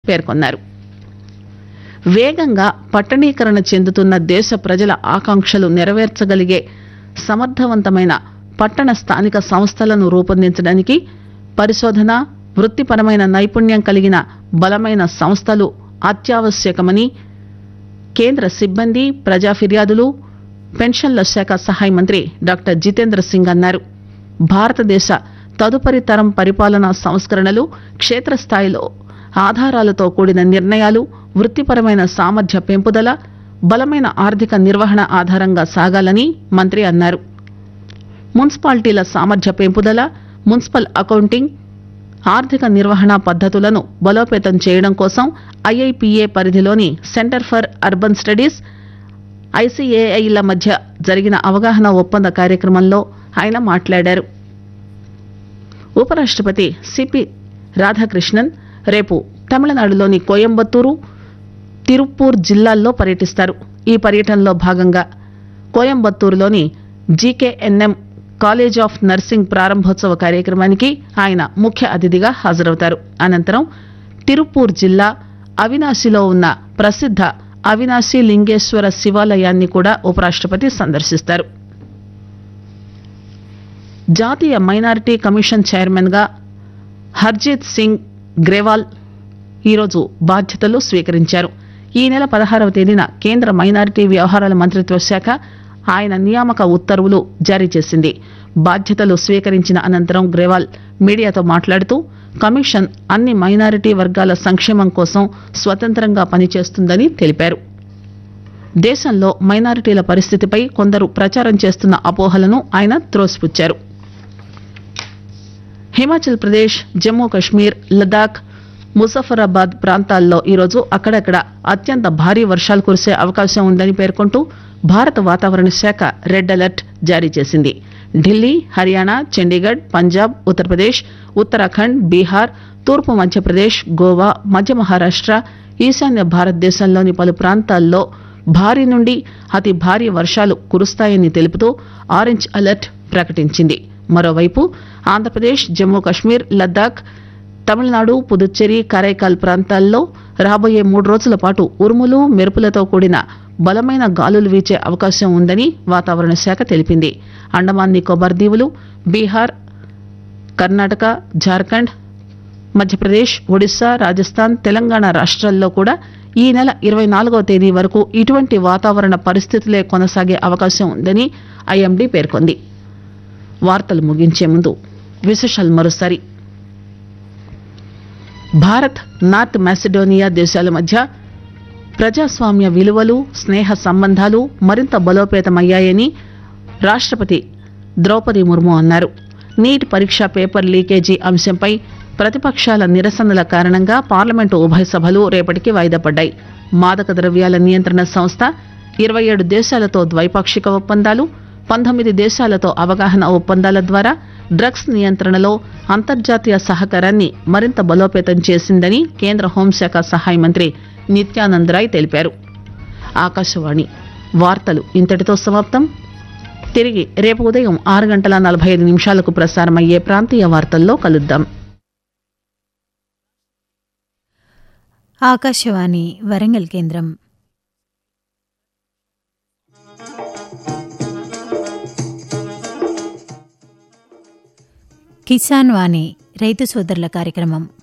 పేర్కొన్నారు వేగంగా పట్టణీకరణ చెందుతున్న దేశ ప్రజల ఆకాంక్షలు నెరవేర్చగలిగే సమర్థవంతమైన పట్టణ స్థానిక సంస్థలను రూపొందించడానికి పరిశోధన వృత్తిపరమైన నైపుణ్యం కలిగిన బలమైన సంస్థలు అత్యావశ్యకమని కేంద్ర సిబ్బంది ప్రజా ఫిర్యాదులు పెన్షన్ల శాఖ సహాయ మంత్రి డాక్టర్ జితేంద్ర సింగ్ అన్నారు భారతదేశ తదుపరి తరం పరిపాలనా సంస్కరణలు క్షేత్రస్థాయిలో ఆధారాలతో కూడిన నిర్ణయాలు వృత్తిపరమైన సామర్థ్య పెంపుదల బలమైన ఆర్థిక నిర్వహణ ఆధారంగా సాగాలని మంత్రి అన్నారు మున్సిపాలిటీల సామర్థ్య పెంపుదల మున్సిపల్ అకౌంటింగ్ ఆర్థిక నిర్వహణ పద్ధతులను బలోపేతం చేయడం కోసం ఐఐపిఏ పరిధిలోని సెంటర్ ఫర్ అర్బన్ స్టడీస్ ఐసీఏఐల మధ్య జరిగిన అవగాహన ఒప్పంద కార్యక్రమంలో ఆయన మాట్లాడారు ఉపరాష్ట్రపతి సిపి రాధాకృష్ణన్ రేపు తమిళనాడులోని కోయంబత్తూరు తిరుప్పూర్ జిల్లాల్లో పర్యటిస్తారు ఈ పర్యటనలో భాగంగా కోయంబత్తూరులోని జీకేఎన్ఎం కాలేజ్ ఆఫ్ నర్సింగ్ ప్రారంభోత్సవ కార్యక్రమానికి ఆయన ముఖ్య అతిథిగా హాజరవుతారు అనంతరం తిరుప్పూర్ జిల్లా అవినాశిలో ఉన్న ప్రసిద్ధ అవినాశి లింగేశ్వర శివాలయాన్ని కూడా ఉపరాష్ట్రపతి సందర్శిస్తారు జాతీయ మైనారిటీ కమిషన్ చైర్మన్ గా హర్జీత్ సింగ్ గ్రేవాల్ ఈరోజు బాధ్యతలు స్వీకరించారు ఈ నెల పదహారవ తేదీన కేంద్ర మైనారిటీ వ్యవహారాల మంత్రిత్వ శాఖ ఆయన నియామక ఉత్తర్వులు జారీ చేసింది బాధ్యతలు స్వీకరించిన అనంతరం గ్రేవాల్ మీడియాతో మాట్లాడుతూ కమిషన్ అన్ని మైనారిటీ వర్గాల సంక్షేమం కోసం స్వతంత్రంగా పనిచేస్తుందని తెలిపారు దేశంలో మైనారిటీల పరిస్థితిపై కొందరు ప్రచారం చేస్తున్న అపోహలను ఆయన త్రోసిపుచ్చారు హిమాచల్ ప్రదేశ్ జమ్మూ కశ్మీర్ లదాఖ్ ముజఫరాబాద్ ప్రాంతాల్లో ఈరోజు అక్కడక్కడ అత్యంత భారీ వర్షాలు కురిసే అవకాశం ఉందని పేర్కొంటూ భారత వాతావరణ శాఖ రెడ్ అలర్ట్ జారీ చేసింది ఢిల్లీ హర్యానా చండీగఢ్ పంజాబ్ ఉత్తరప్రదేశ్ ఉత్తరాఖండ్ బీహార్ తూర్పు మధ్యప్రదేశ్ గోవా మధ్య మహారాష్ట్ర ఈశాన్య భారతదేశంలోని పలు ప్రాంతాల్లో భారీ నుండి అతి భారీ వర్షాలు కురుస్తాయని తెలుపుతూ ఆరెంజ్ అలర్ట్ ప్రకటించింది మరోవైపు ఆంధ్రప్రదేశ్ జమ్మూ కశ్మీర్ లద్దాఖ్ తమిళనాడు పుదుచ్చేరి కరైకాల్ ప్రాంతాల్లో రాబోయే మూడు రోజుల పాటు ఉరుములు మెరుపులతో కూడిన బలమైన గాలులు వీచే అవకాశం ఉందని వాతావరణ శాఖ తెలిపింది అండమాన్ నికోబార్ దీవులు బీహార్ కర్ణాటక జార్ఖండ్ మధ్యప్రదేశ్ ఒడిశా రాజస్థాన్ తెలంగాణ రాష్ట్రాల్లో కూడా ఈ నెల ఇరవై నాలుగవ తేదీ వరకు ఇటువంటి వాతావరణ పరిస్థితులే కొనసాగే అవకాశం ఉందని ఐఎండీ పేర్కొంది వార్తలు ముగించే ముందు విశేషాలు మరోసారి భారత్ నార్త్ మాసిడోనియా దేశాల మధ్య ప్రజాస్వామ్య విలువలు స్నేహ సంబంధాలు మరింత బలోపేతమయ్యాయని రాష్ట్రపతి ద్రౌపది ముర్ము అన్నారు నీట్ పరీక్ష పేపర్ లీకేజీ అంశంపై ప్రతిపక్షాల నిరసనల కారణంగా పార్లమెంటు ఉభయ సభలు రేపటికి వాయిదా పడ్డాయి మాదక ద్రవ్యాల నియంత్రణ సంస్థ ఇరవై ఏడు దేశాలతో ద్వైపాక్షిక ఒప్పందాలు పంతొమ్మిది దేశాలతో అవగాహన ఒప్పందాల ద్వారా డ్రగ్స్ నియంత్రణలో అంతర్జాతీయ సహకారాన్ని మరింత బలోపేతం చేసిందని కేంద్ర హోంశాఖ సహాయ మంత్రి నిత్యానంద్ రాయ్ తెలిపారు ఆకాశవాణి వార్తలు ఇంతటితో సమాప్తం తిరిగి రేపు ఉదయం ఆరు గంటల నలభై ఐదు నిమిషాలకు ప్రసారమయ్యే ప్రాంతీయ వార్తల్లో కలుద్దాం ఆకాశవాణి వరంగల్ కేంద్రం కిసాన్ వాణి రైతు సోదరుల కార్యక్రమం